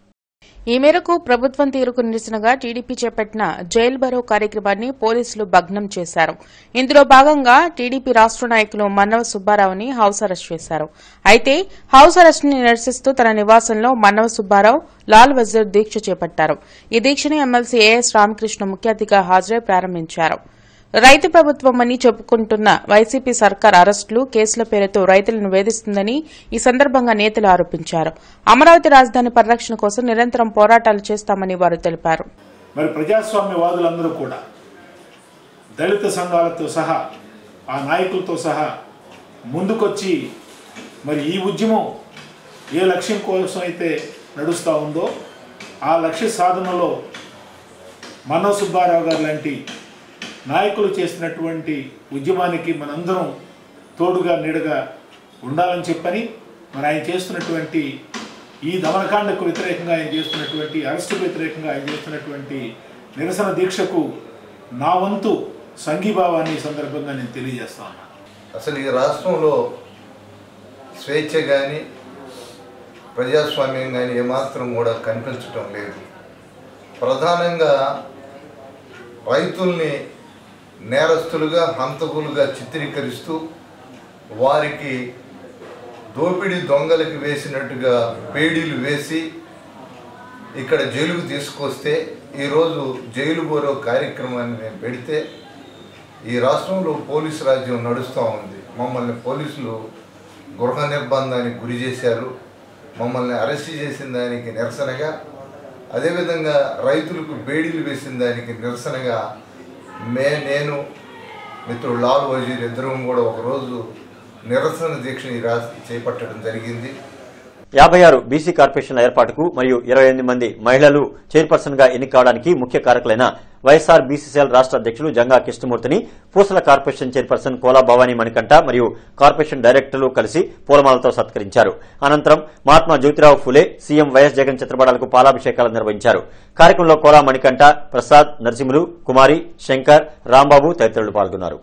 ఈ మేరకు ప్రభుత్వం తీరుకు నిరసనగా టీడీపీ చేపట్టిన జైల్ బరో కార్యక్రమాన్ని పోలీసులు భగ్నం చేశారు ఇందులో భాగంగా టీడీపీ రాష్ట్ర నాయకులు మన్నవ సుబ్బారావుని హౌస్ అరెస్ట్ చేశారు అయితే హౌస్ అరెస్ట్ ని నిరసిస్తూ తన నివాసంలో మన్నవ సుబ్బారావు లాల్ వజీర్ దీక్ష చేపట్టారు ఈ దీక్షని ఎమ్మెల్సీ ఏఎస్ రామకృష్ణ ముఖ్య అతిథిగా హాజరై ప్రారంభించారు రైతు ప్రభుత్వమని చెప్పుకుంటున్న వైసీపీ సర్కార్ అరెస్టులు కేసుల పేరుతో రైతులను వేధిస్తుందని ఈ సందర్భంగా నేతలు ఆరోపించారు అమరావతి రాజధాని పరిరక్షణ కోసం నిరంతరం పోరాటాలు చేస్తామని వారు తెలిపారు మరి ప్రజాస్వామ్యవాదులందరూ కూడా దళిత సంఘాలతో సహా ఆ నాయకులతో సహా ముందుకొచ్చి మరి ఈ ఉద్యమం ఏ లక్ష్యం కోసం అయితే నడుస్తూ ఉందో ఆ లక్ష్య సాధనలో మనో సుబ్బారావు గారు లాంటి నాయకులు చేసినటువంటి ఉద్యమానికి మనందరం తోడుగా నీడగా ఉండాలని చెప్పని మరి ఆయన చేస్తున్నటువంటి ఈ దమనకాండకు వ్యతిరేకంగా ఆయన చేస్తున్నటువంటి అరెస్టుకు వ్యతిరేకంగా ఆయన చేస్తున్నటువంటి నిరసన దీక్షకు నా వంతు సంఘీభావాన్ని ఈ సందర్భంగా నేను తెలియజేస్తా ఉన్నాను అసలు ఈ రాష్ట్రంలో స్వేచ్ఛ కానీ ప్రజాస్వామ్యం కానీ ఏమాత్రం కూడా కనిపించటం లేదు ప్రధానంగా రైతుల్ని నేరస్తులుగా హంతకులుగా చిత్రీకరిస్తూ వారికి దోపిడీ దొంగలకి వేసినట్టుగా పేడీలు వేసి ఇక్కడ జైలుకు తీసుకొస్తే ఈరోజు జైలు బోరో కార్యక్రమాన్ని నేను పెడితే ఈ రాష్ట్రంలో పోలీసు రాజ్యం నడుస్తూ ఉంది మమ్మల్ని పోలీసులు గృహ నిర్బంధానికి గురి చేశారు మమ్మల్ని అరెస్ట్ చేసిన దానికి నిరసనగా అదేవిధంగా రైతులకు బేడీలు వేసిన దానికి నిరసనగా మే నేను మిత్రుడు లాల్ వజీర్ ఇద్దరం కూడా ఒకరోజు నిరసన దీక్షని ఈ రాష్ట్ర చేపట్టడం జరిగింది యాభై ఆరు బీసీ కార్పొరేషన్ల ఏర్పాటుకు మరియు ఇరవై ఎనిమిది మంది మహిళలు చైర్పర్సన్ గా ఎన్నిక కావడానికి ముఖ్య కారకులైన వైఎస్ఆర్ బీసీసీఎల్ రాష్ట్ర అధ్యక్షులు జంగా కృష్ణమూర్తిని పూసల కార్పొరేషన్ చైర్పర్సన్ కోలా భవానీ మణికంఠ మరియు కార్పొరేషన్ డైరెక్టర్లు కలిసి పూలమాలతో సత్కరించారు అనంతరం మహాత్మా జ్యోతిరావు ఫులే సీఎం వైఎస్ జగన్ చిత్రపటాలకు పాలాభిషేకాలు నిర్వహించారు కార్యక్రమంలో కోలా మణికంఠ ప్రసాద్ నరసింహులు కుమారి శంకర్ రాంబాబు తదితరులు పాల్గొన్నారు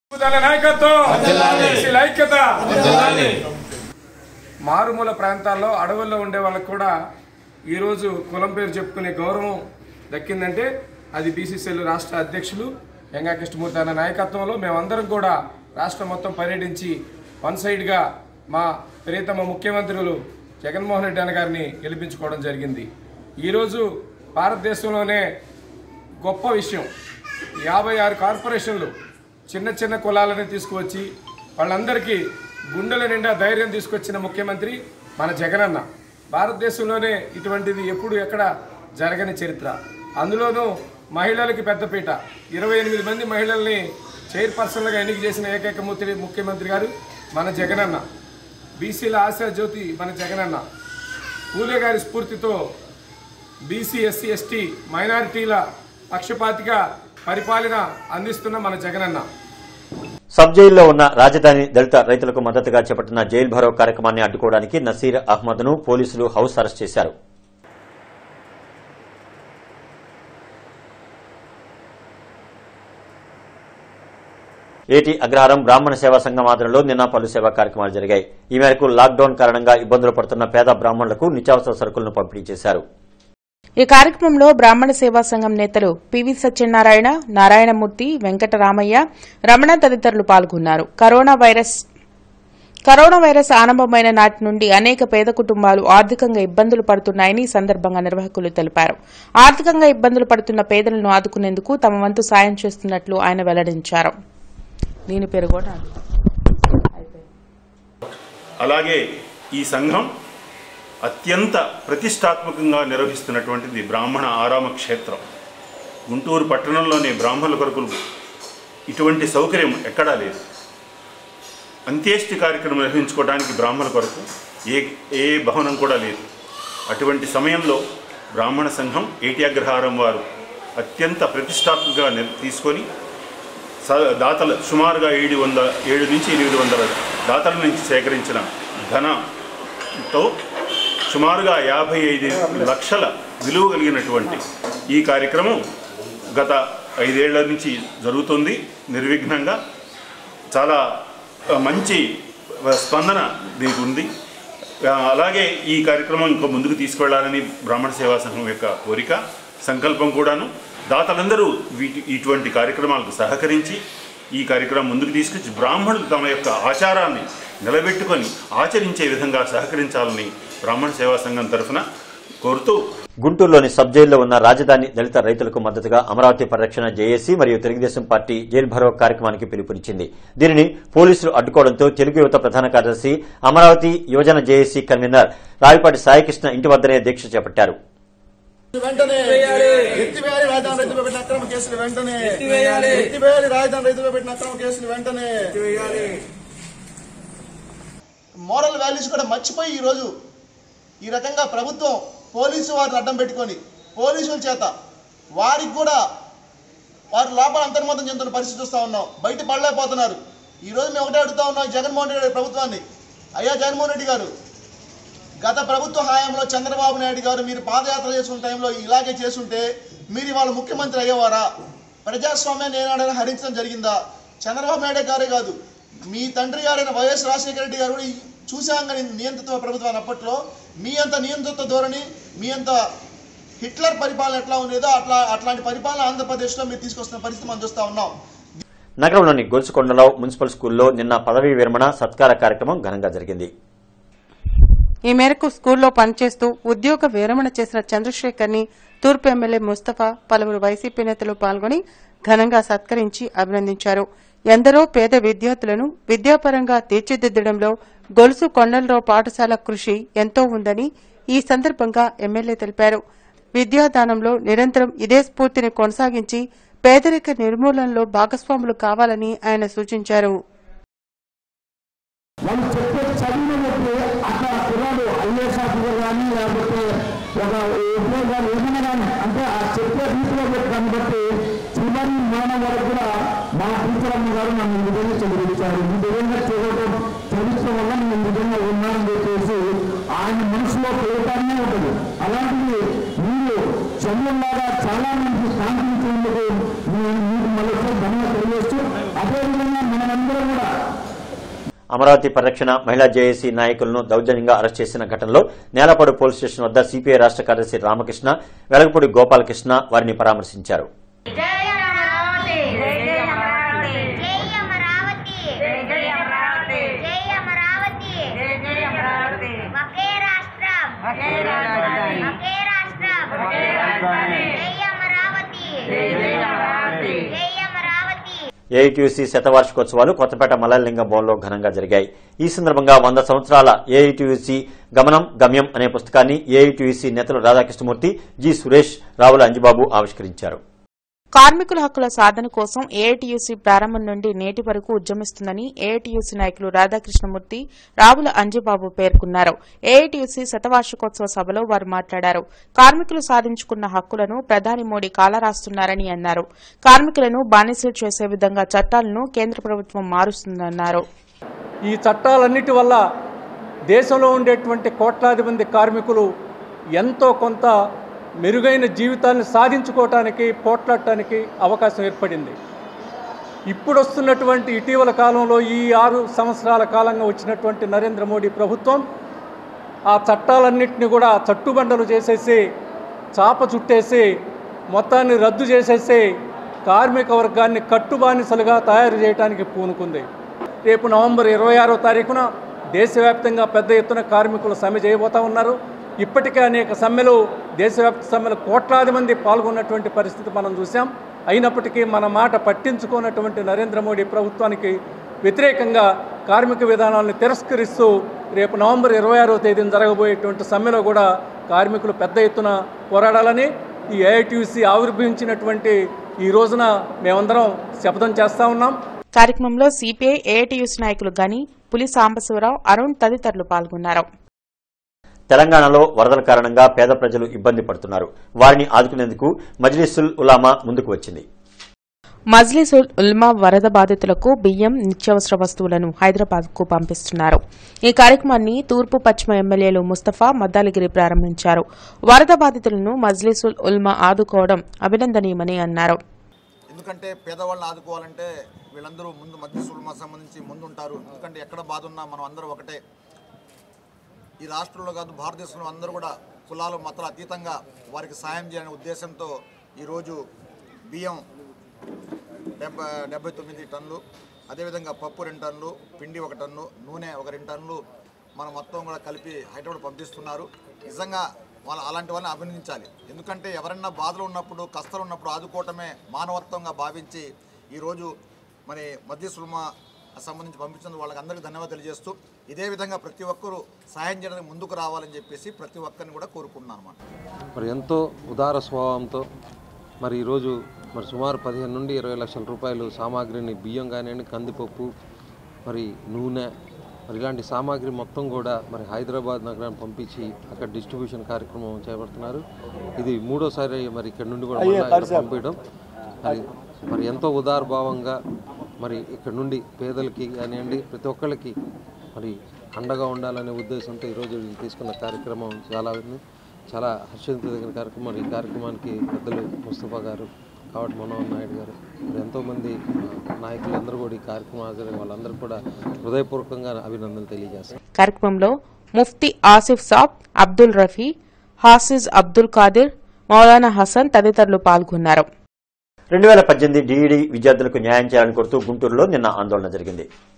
మారుమూల ప్రాంతాల్లో అడవుల్లో ఉండే వాళ్ళకు కూడా ఈరోజు కులం పేరు చెప్పుకునే గౌరవం దక్కిందంటే అది బీసీసీఎల్ రాష్ట్ర అధ్యక్షులు వెంగా కృష్ణమూర్తి అన్న నాయకత్వంలో మేమందరం కూడా రాష్ట్రం మొత్తం పర్యటించి వన్ సైడ్గా మా ప్రియతమ ముఖ్యమంత్రులు జగన్మోహన్ రెడ్డి అన్న గారిని గెలిపించుకోవడం జరిగింది ఈరోజు భారతదేశంలోనే గొప్ప విషయం యాభై ఆరు కార్పొరేషన్లు చిన్న చిన్న కులాలని తీసుకువచ్చి వాళ్ళందరికీ గుండెల నిండా ధైర్యం తీసుకొచ్చిన ముఖ్యమంత్రి మన జగనన్న భారతదేశంలోనే ఇటువంటిది ఎప్పుడు ఎక్కడ జరగని చరిత్ర అందులోనూ మహిళలకి పెద్దపీట ఇరవై ఎనిమిది మంది మహిళల్ని చైర్పర్సన్లుగా ఎన్నిక చేసిన ఏకైక ముఖ్య ముఖ్యమంత్రి గారు మన జగనన్న బీసీల ఆశా జ్యోతి మన జగనన్న పూలే గారి స్ఫూర్తితో బీసీ ఎస్సీ ఎస్టీ మైనారిటీల పక్షపాతిగా పరిపాలన అందిస్తున్న మన జగనన్న సబ్ జైల్లో ఉన్న రాజధాని దళిత రైతులకు మద్దతుగా చేపట్టిన జైల్ భరో కార్యక్రమాన్ని అడ్డుకోవడానికి నసీర్ అహ్మద్ ను పోలీసులు హౌస్ అరెస్ట్ చేశారు ఏటి అగ్రహారం బ్రాహ్మణ సేవా సంఘం ఆధ్వర్యంలో నిన్న పలు సేవా కార్యక్రమాలు జరిగాయి ఈ మేరకు లాక్డౌన్ కారణంగా ఇబ్బందులు పడుతున్న పేద బ్రాహ్మణులకు నిత్యావసర సరుకులను పంపిణీ చేశారు ఈ కార్యక్రమంలో బ్రాహ్మణ సేవా సంఘం నేతలు పివి సత్యనారాయణ నారాయణమూర్తి వెంకటరామయ్య రమణ తదితరులు పాల్గొన్నారు కరోనా వైరస్ కరోనా వైరస్ ఆరంభమైన నాటి నుండి అనేక పేద కుటుంబాలు ఆర్థికంగా ఇబ్బందులు పడుతున్నాయని ఈ సందర్భంగా నిర్వాహకులు తెలిపారు ఆర్థికంగా ఇబ్బందులు పడుతున్న పేదలను ఆదుకునేందుకు తమ వంతు సాయం చేస్తున్నట్లు ఆయన వెల్లడించారు దీని పేరు కూడా అలాగే ఈ సంఘం అత్యంత ప్రతిష్టాత్మకంగా నిర్వహిస్తున్నటువంటిది బ్రాహ్మణ ఆరామ క్షేత్రం గుంటూరు పట్టణంలోని బ్రాహ్మణుల కొరకు ఇటువంటి సౌకర్యం ఎక్కడా లేదు అంత్యేష్టి కార్యక్రమం నిర్వహించుకోవడానికి బ్రాహ్మణుల కొరకు ఏ ఏ భవనం కూడా లేదు అటువంటి సమయంలో బ్రాహ్మణ సంఘం ఏటి అగ్రహారం వారు అత్యంత ప్రతిష్టాత్మకంగా నిర్- తీసుకొని స- దాతలు సుమారుగా ఏడు వందల ఏడు నుంచి ఎనిమిది వందల దాతల నుంచి సేకరించిన ధనంతో సుమారుగా యాభై ఐదు లక్షల విలువ కలిగినటువంటి ఈ కార్యక్రమం గత ఐదేళ్ల నుంచి జరుగుతుంది నిర్విఘ్నంగా చాలా ఆ, మంచి ఆ, స్పందన దీనికి ఉంది ఆ, అలాగే ఈ కార్యక్రమం ఇంకా ముందుకు తీసుకెళ్లాలని బ్రాహ్మణ సేవా సంఘం యొక్క కోరిక సంకల్పం కూడాను దాతలందరూ వీటి ఇటువంటి కార్యక్రమాలకు సహకరించి ఈ కార్యక్రమం ముందుకు తీసుకొచ్చి బ్రాహ్మణులు తమ యొక్క ఆచారాన్ని నిలబెట్టుకొని ఆచరించే విధంగా సహకరించాలని బ్రాహ్మణ సేవా సంఘం తరఫున కోరుతూ గుంటూరులోని సబ్ జైల్లో ఉన్న రాజధాని దళిత రైతులకు మద్దతుగా అమరావతి పరిరక్షణ జేఏసీ మరియు తెలుగుదేశం పార్టీ జైల్ భరో కార్యక్రమానికి పిలుపునిచ్చింది దీనిని పోలీసులు అడ్డుకోవడంతో తెలుగు యువత ప్రధాన కార్యదర్శి అమరావతి యువజన జేఏసీ కన్వీనర్ రావిపాటి సాయికృష్ణ ఇంటి వద్దనే దీక్ష చేపట్టారు వెంటనే ఎత్తివేయాలి రాజధాని రైతులు పెట్టిన అక్రమ కేసులు వెంటనే ఎత్తివేయాలి రాజధాని రైతులు పెట్టిన అక్రమ కేసులు వెంటనే మోరల్ వాల్యూస్ కూడా మర్చిపోయి ఈరోజు ఈ రకంగా ప్రభుత్వం పోలీసు వారిని అడ్డం పెట్టుకొని పోలీసుల చేత వారికి కూడా వారి లోపల అంతర్మతం చెందుతున్న పరిస్థితి చూస్తూ ఉన్నాం బయట పడలేకపోతున్నారు ఈరోజు మేము ఒకటే అడుగుతా ఉన్నాం జగన్మోహన్ రెడ్డి గారి ప్రభుత్వాన్ని అయ్యా జగన్మోహన్ రెడ్డి గారు గత ప్రభుత్వ హయాంలో చంద్రబాబు నాయుడు గారు మీరు పాదయాత్ర చేసుకున్న టైంలో ఇలాగే చేసుంటే మీరు ఇవాళ ముఖ్యమంత్రి అయ్యేవారా ప్రజాస్వామ్యాన్ని ఏనాడైనా హరించడం జరిగిందా చంద్రబాబు నాయుడు గారే కాదు మీ తండ్రి గారైన వైఎస్ రాజశేఖర రెడ్డి గారు కూడా ఈ చూసాం కానీ నియంత్రిత్వ ప్రభుత్వాన్ని అప్పట్లో మీ అంత నియంత్రిత్వ ధోరణి మీ అంత హిట్లర్ పరిపాలన ఎట్లా ఉండేదో అట్లా అట్లాంటి పరిపాలన ఆంధ్రప్రదేశ్లో మీరు తీసుకొస్తున్న పరిస్థితి మనం చూస్తా ఉన్నాం నగరంలోని గొలుసుకొండలో మున్సిపల్ స్కూల్లో నిన్న పదవీ విరమణ సత్కార కార్యక్రమం ఘనంగా జరిగింది ఈ మేరకు స్కూల్లో పనిచేస్తూ ఉద్యోగ విరమణ చేసిన చంద్రశేఖర్ ని తూర్పు ఎమ్మెల్యే ముస్తఫా పలువురు వైసీపీ నేతలు పాల్గొని ఘనంగా సత్కరించి అభినందించారు ఎందరో పేద విద్యార్థులను విద్యాపరంగా తీర్చిదిద్దడంలో గొలుసు కొండలరావు పాఠశాల కృషి ఎంతో ఉందని ఈ సందర్భంగా ఎమ్మెల్యే తెలిపారు విద్యాదానంలో నిరంతరం ఇదే స్ఫూర్తిని కొనసాగించి పేదరిక నిర్మూలనలో భాగస్వాములు కావాలని ఆయన సూచించారు వాళ్ళు చెప్పే చదివినప్పుడు అక్కడ కుర్రాడు ఐఏఎస్ ఆఫీసర్ కానీ లేకపోతే ఒక ఉద్యోగాలు ఏమైనా కానీ అంటే ఆ చెప్పే రీతిలో పెట్టాన్ని బట్టి చివరి మరణం వరకు కూడా మా టీచర్ అమ్మ గారు నన్ను ఈ విధంగా చదివించారు ఈ విధంగా చదవడం చదివించడం వల్ల నేను ఈ విధంగా ఉన్నానని చెప్పేసి ఆయన మనసులో పేరుగానే ఉంటుంది అలాంటిది మీరు చంద్రులాగా చాలా మంది కాంతించేందుకు నేను మీకు మళ్ళీ ధన్యవాదాలు తెలియజేస్తూ అదేవిధంగా మనమందరం కూడా అమరావతి పరిరక్షణ మహిళా జేఏసీ నాయకులను దౌర్జన్యంగా అరెస్ట్ చేసిన ఘటనలో నేలపాడు పోలీస్ స్టేషన్ వద్ద సిపిఐ రాష్ట్ర కార్యదర్శి రామకృష్ణ వెలగపూడి గోపాలకృష్ణ వారిని పరామర్శించారు ఏఐటీయూసీ శతవార్షికోత్సవాలు కొత్తపేట మలయలింగం భవన్లో ఘనంగా జరిగాయి ఈ సందర్భంగా వంద సంవత్సరాల ఏఐటీయూసీ గమనం గమ్యం అనే పుస్తకాన్ని ఏఐటీయూసీ నేతలు రాధాకృష్ణమూర్తి జి సురేష్ రావుల అంజిబాబు ఆవిష్కరించారు కార్మికుల హక్కుల సాధన కోసం ఏఐటీయూసీ ప్రారంభం నుండి నేటి వరకు ఉద్యమిస్తుందని ఏఐటీయూసీ నాయకులు రాధాకృష్ణమూర్తి రావుల అంజిబాబు పేర్కొన్నారు ఏఐటీయూసీ శతవార్షికోత్సవ సభలో వారు మాట్లాడారు కార్మికులు సాధించుకున్న హక్కులను ప్రధాని మోడీ కాలరాస్తున్నారని అన్నారు కార్మికులను బానిసలు చేసే విధంగా చట్టాలను కేంద్ర ప్రభుత్వం మారుస్తుందన్నారు ఈ చట్టాలన్నిటి వల్ల దేశంలో ఉండేటువంటి కోట్లాది మంది కార్మికులు ఎంతో కొంత మెరుగైన జీవితాన్ని సాధించుకోవటానికి పోట్లాడటానికి అవకాశం ఏర్పడింది ఇప్పుడు వస్తున్నటువంటి ఇటీవల కాలంలో ఈ ఆరు సంవత్సరాల కాలంగా వచ్చినటువంటి నరేంద్ర మోడీ ప్రభుత్వం ఆ చట్టాలన్నింటినీ కూడా చట్టుబండలు చేసేసి చాప చుట్టేసి మొత్తాన్ని రద్దు చేసేసి కార్మిక వర్గాన్ని కట్టుబానిసలుగా తయారు చేయడానికి పూనుకుంది రేపు నవంబర్ ఇరవై ఆరో తారీఖున దేశవ్యాప్తంగా పెద్ద ఎత్తున కార్మికులు సమ్మె చేయబోతా ఉన్నారు ఇప్పటికే అనేక సమ్మెలు దేశవ్యాప్త సమ్మెలు కోట్లాది మంది పాల్గొన్నటువంటి పరిస్థితి మనం చూసాం అయినప్పటికీ మన మాట పట్టించుకున్నటువంటి నరేంద్ర మోడీ ప్రభుత్వానికి వ్యతిరేకంగా కార్మిక విధానాలను తిరస్కరిస్తూ రేపు నవంబర్ ఇరవై ఆరో తేదీన జరగబోయేటువంటి సమ్మెలో కూడా కార్మికులు పెద్ద ఎత్తున పోరాడాలని ఈ ఏఐటీసీ ఆవిర్భవించినటువంటి ఈ రోజున మేమందరం శపథం చేస్తా ఉన్నాం కార్యక్రమంలో సిపిఐ ఏఐటీయూసీ నాయకులు గని పులి సాంబశివరావు అరుణ్ తదితరులు పాల్గొన్నారు తెలంగాణలో వరదల కారణంగా పేద ప్రజలు ఇబ్బంది పడుతున్నారు వారిని ఆదుకునేందుకు మజ్లిసుల్ ఉలామా ముందుకు వచ్చింది మజ్లిస్ ఉల్ ఉల్మా వరద బాధితులకు బియ్యం నిత్యావసర వస్తువులను హైదరాబాద్ కు పంపిస్తున్నారు ఈ కార్యక్రమాన్ని తూర్పు పశ్చిమ ఎమ్మెల్యేలు ముస్తఫా మద్దాలగిరి ప్రారంభించారు వరద బాధితులను మజ్లిసుల్ ఉల్మా ఆదుకోవడం అభినందనీయమని అన్నారు ఎందుకంటే పేదవాళ్ళని ఆదుకోవాలంటే వీళ్ళందరూ ముందు మధ్య సుల్మా సంబంధించి ముందుంటారు ఎందుకంటే ఎక్కడ బాధ ఉన్నా మనం అందరూ ఒకటే ఈ రాష్ట్రంలో కాదు భారతదేశంలో అందరూ కూడా కులాలు మతాలు అతీతంగా వారికి సాయం చేయాలనే ఉద్దేశంతో ఈరోజు బియ్యం డెబ్బై డెబ్బై తొమ్మిది టన్నులు అదేవిధంగా పప్పు రెండు టన్నులు పిండి ఒక టన్ను నూనె ఒక రెండు టన్నులు మనం మొత్తం కూడా కలిపి హైదరాబాద్ పంపిస్తున్నారు నిజంగా వాళ్ళు అలాంటి వాళ్ళని అభినందించాలి ఎందుకంటే ఎవరన్నా బాధలు ఉన్నప్పుడు కష్టాలు ఉన్నప్పుడు ఆదుకోవటమే మానవత్వంగా భావించి ఈరోజు మరి మధ్య సుల్మా సంబంధించి పంపించినందుకు వాళ్ళకి అందరికీ ధన్యవాదాలు తెలియజేస్తూ ఇదే విధంగా ప్రతి ఒక్కరూ సాయం చేయడానికి ముందుకు రావాలని చెప్పేసి ప్రతి ఒక్కరిని కూడా కోరుకుంటున్నాను అనమాట మరి ఎంతో ఉదార స్వభావంతో మరి ఈరోజు మరి సుమారు పదిహేను నుండి ఇరవై లక్షల రూపాయలు సామాగ్రిని బియ్యం కానివ్వండి కందిపప్పు మరి నూనె మరి ఇలాంటి సామాగ్రి మొత్తం కూడా మరి హైదరాబాద్ నగరాన్ని పంపించి అక్కడ డిస్ట్రిబ్యూషన్ కార్యక్రమం చేపడుతున్నారు ఇది మూడోసారి మరి ఇక్కడ నుండి కూడా మళ్ళా ఇక్కడ పంపించడం మరి మరి ఎంతో ఉదారభావంగా మరి ఇక్కడ నుండి పేదలకి కానివ్వండి ప్రతి ఒక్కళ్ళకి మరి అండగా ఉండాలనే ఉద్దేశంతో ఈరోజు వీళ్ళు తీసుకున్న కార్యక్రమం చాలా ఉంది చాలా హర్షించదగిన కార్యక్రమం ఈ కార్యక్రమానికి పెద్దలు ముస్తఫా గారు కావటి మనోహర్ నాయుడు గారు మరి ఎంతోమంది ఆ, నాయకులందరూ కూడా ఈ కార్యక్రమం హాజరైన వాళ్ళందరూ కూడా హృదయపూర్వకంగా అభినందనలు తెలియజేస్తారు కార్యక్రమంలో ముఫ్తీ ఆసిఫ్ సాబ్ అబ్దుల్ రఫీ హాసిజ్ అబ్దుల్ ఖాదిర్ మౌలానా హసన్ తదితరులు పాల్గొన్నారు రెండు వేల పద్దెనిమిది డిఈడి విద్యార్థులకు న్యాయం చేయాలని కోరుతూ గుంటూరులో నిన్న ఆందోళన జరిగింది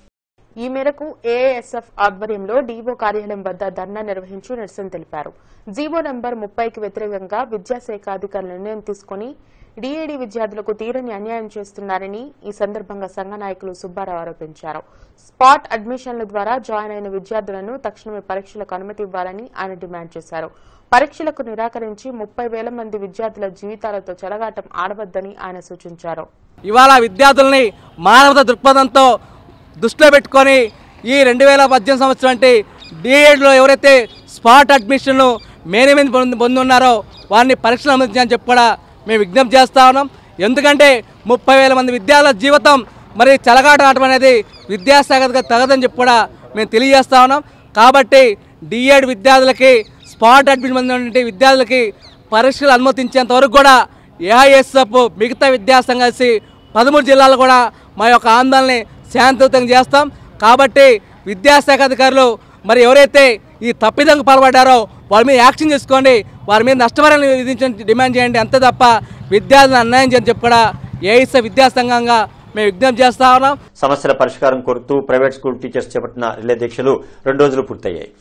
ఈ మేరకు ఏఎస్ఎఫ్ ఆధ్వర్యంలో డీఓ కార్యాలయం వద్ద ధర్నా నిర్వహించి నిరసన తెలిపారు జీవో నంబర్ ముప్పైకి వ్యతిరేకంగా విద్యాశాఖ అధికారులు నిర్ణయం తీసుకుని డీఏడీ విద్యార్థులకు తీరని అన్యాయం చేస్తున్నారని ఈ సందర్భంగా సంఘ నాయకులు సుబ్బారావు ఆరోపించారు స్పాట్ అడ్మిషన్ల ద్వారా జాయిన్ అయిన విద్యార్థులను తక్షణమే పరీక్షలకు అనుమతి ఇవ్వాలని ఆయన డిమాండ్ చేశారు పరీక్షలకు నిరాకరించి ముప్పై వేల మంది విద్యార్థుల జీవితాలతో చెలగాటం ఆడవద్దని ఆయన సూచించారు ఇవాళ విద్యార్థుల్ని మానవత దృక్పథంతో దృష్టిలో పెట్టుకొని ఈ రెండు వేల పద్దెనిమిది సంవత్సరం అంటే డిఎడ్లో ఎవరైతే స్పాట్ అడ్మిషన్లు మేనేజ్మెంట్ పొంది పొంది ఉన్నారో వారిని పరీక్షలు అనుమతించాలని చెప్పి కూడా మేము విజ్ఞప్తి చేస్తా ఉన్నాం ఎందుకంటే ముప్పై వేల మంది విద్యార్థుల జీవితం మరి చెలగాట ఆటం అనేది విద్యాశాఖగా తగదని చెప్పి కూడా మేము తెలియజేస్తా ఉన్నాం కాబట్టి డిఎడ్ విద్యార్థులకి స్పాట్ అడ్మిషన్ పొందినటువంటి విద్యార్థులకి పరీక్షలు అనుమతించేంత వరకు కూడా ఏఐఎస్ఎఫ్ మిగతా విద్యాసంఘం కలిసి పదమూడు జిల్లాలు కూడా మా యొక్క ఆందోళనని శాంతియుతంగా చేస్తాం కాబట్టి విద్యాశాఖ అధికారులు మరి ఎవరైతే ఈ తప్పిదంకు పాల్పడ్డారో వారి మీద యాక్షన్ చేసుకోండి వారి మీద నష్టపరాలు విధించండి డిమాండ్ చేయండి అంతే తప్ప విద్యార్థులను అన్యాయం చేయని చెప్పి కూడా ఏఐఎస్ఎఫ్ విద్యాసంఘంగా మేము విజ్ఞప్తి చేస్తా ఉన్నాం సమస్యల పరిష్కారం కోరుతూ ప్రైవేట్ స్కూల్ టీచర్స్ చేపట్టిన రిలే దీక్షలు రెండు రోజులు పూర్తయ్యాయి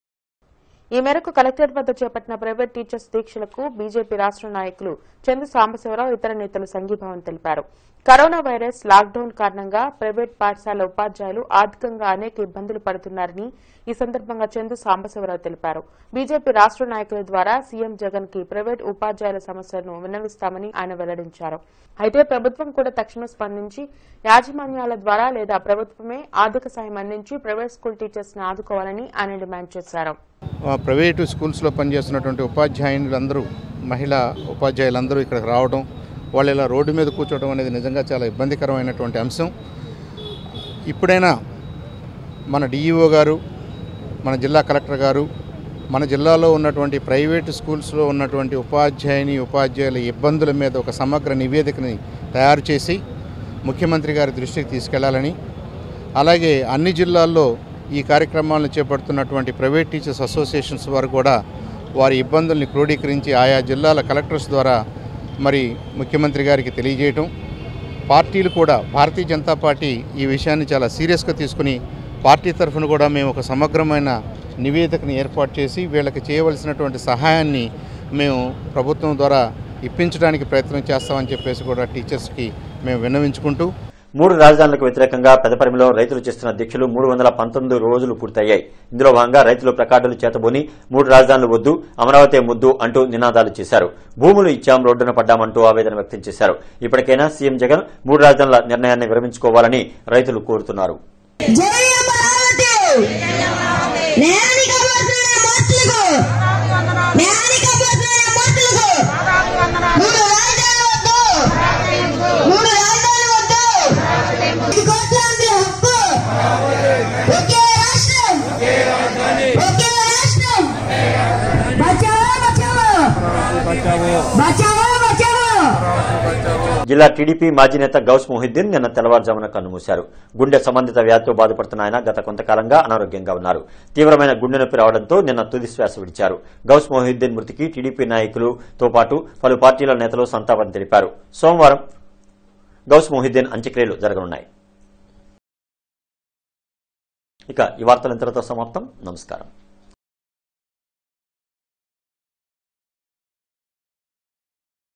ఈ మేరకు కలెక్టరేట్ వద్ద చేపట్టిన ప్రైవేట్ టీచర్స్ దీక్షలకు బీజేపీ రాష్ట్ర నాయకులు చందు సాంబశివరావు ఇతర నేతలు సంఘీభావం తెలిపారు కరోనా వైరస్ లాక్డౌన్ కారణంగా ప్రైవేట్ పాఠశాల ఉపాధ్యాయులు ఆర్థికంగా అనేక ఇబ్బందులు పడుతున్నారని ఈ సందర్భంగా చందు సాంబశివరావు తెలిపారు బీజేపీ రాష్ట్ర నాయకుల ద్వారా సీఎం జగన్ కి ప్రైవేట్ ఉపాధ్యాయుల సమస్యలను విన్నవిస్తామని ఆయన వెల్లడించారు అయితే ప్రభుత్వం కూడా తక్షణం స్పందించి యాజమాన్యాల ద్వారా లేదా ప్రభుత్వమే ఆర్థిక సాయం అందించి ప్రైవేట్ స్కూల్ టీచర్స్ ని ఆదుకోవాలని ఆయన డిమాండ్ చేశారు ఆ, ప్రైవేటు స్కూల్స్లో పనిచేస్తున్నటువంటి ఉపాధ్యాయులందరూ మహిళా ఉపాధ్యాయులందరూ ఇక్కడికి రావడం వాళ్ళు ఇలా రోడ్డు మీద కూర్చోవడం అనేది నిజంగా చాలా ఇబ్బందికరమైనటువంటి అంశం ఇప్పుడైనా మన డిఈఓ గారు మన జిల్లా కలెక్టర్ గారు మన జిల్లాలో ఉన్నటువంటి ప్రైవేటు స్కూల్స్లో ఉన్నటువంటి ఉపాధ్యాయుని ఉపాధ్యాయుల ఇబ్బందుల మీద ఒక సమగ్ర నివేదికని తయారు చేసి ముఖ్యమంత్రి గారి దృష్టికి తీసుకెళ్లాలని అలాగే అన్ని జిల్లాల్లో ఈ కార్యక్రమాలను చేపడుతున్నటువంటి ప్రైవేట్ టీచర్స్ అసోసియేషన్స్ వారు కూడా వారి ఇబ్బందుల్ని క్రోడీకరించి ఆయా జిల్లాల కలెక్టర్స్ ద్వారా మరి ముఖ్యమంత్రి గారికి తెలియజేయటం పార్టీలు కూడా భారతీయ జనతా పార్టీ ఈ విషయాన్ని చాలా సీరియస్గా తీసుకుని పార్టీ తరఫున కూడా మేము ఒక సమగ్రమైన నివేదికను ఏర్పాటు చేసి వీళ్ళకి చేయవలసినటువంటి సహాయాన్ని మేము ప్రభుత్వం ద్వారా ఇప్పించడానికి ప్రయత్నం చేస్తామని చెప్పేసి కూడా టీచర్స్కి మేము విన్నవించుకుంటూ మూడు రాజధానులకు వ్యతిరేకంగా పెదపరిమిలో రైతులు చేస్తున్న దీక్షలు మూడు వందల పంతొమ్మిది రోజులు పూర్తయ్యాయి ఇందులో భాగంగా రైతులు ప్లకార్డులు చేతబూని మూడు రాజధానులు వద్దు అమరావతి ముద్దు అంటూ నినాదాలు చేశారు భూములు ఇచ్చాం రోడ్డున పడ్డామంటూ ఆవేదన వ్యక్తం చేశారు ఇప్పటికైనా సీఎం జగన్ మూడు రాజధానుల నిర్ణయాన్ని విరమించుకోవాలని రైతులు కోరుతున్నారు జిల్లా టీడీపీ మాజీ నేత గౌస్ మొహిద్దీన్ నిన్న తెల్లవారుజామున కన్నుమూశారు గుండె సంబంధిత వ్యాధితో బాధపడుతున్న ఆయన గత కొంతకాలంగా అనారోగ్యంగా ఉన్నారు తీవ్రమైన గుండె నొప్పి రావడంతో నిన్న తుది శ్వాస విడిచారు గౌస్ మొహిద్దీన్ మృతికి టీడీపీ నాయకులతో పాటు పలు పార్టీల నేతలు సంతాపం తెలిపారు సోమవారం గౌస్ మొహిద్దీన్ అంత్యక్రియలు జరగనున్నాయి ఇక ఈ వార్తలు ఇంతటితో సమాప్తం నమస్కారం